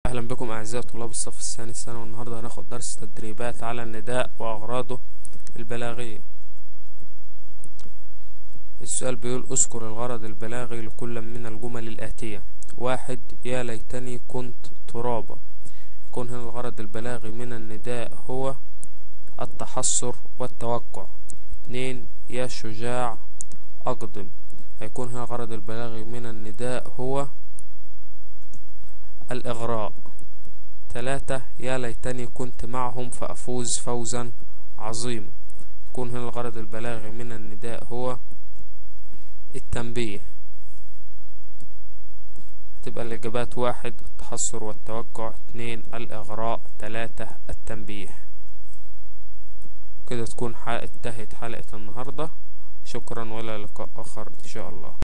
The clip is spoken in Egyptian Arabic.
أهلا بكم أعزائي طلاب الصف الثاني الثانوي والنهاردة هناخد درس تدريبات على النداء وأغراضه البلاغية السؤال بيقول اذكر الغرض البلاغي لكل من الجمل الآتية واحد يا ليتني كنت ترابا يكون هنا الغرض البلاغي من النداء هو التحسر والتوقع اتنين يا شجاع أقدم هيكون هنا الغرض البلاغي من النداء هو الإغراء ثلاثة يا ليتني كنت معهم فأفوز فوزا عظيما يكون هنا الغرض البلاغي من النداء هو التنبيه تبقى الإجابات واحد التحسر والتوقع اثنين الإغراء ثلاثة التنبيه كده تكون انتهت حلقة النهاردة شكرا وإلى لقاء آخر إن شاء الله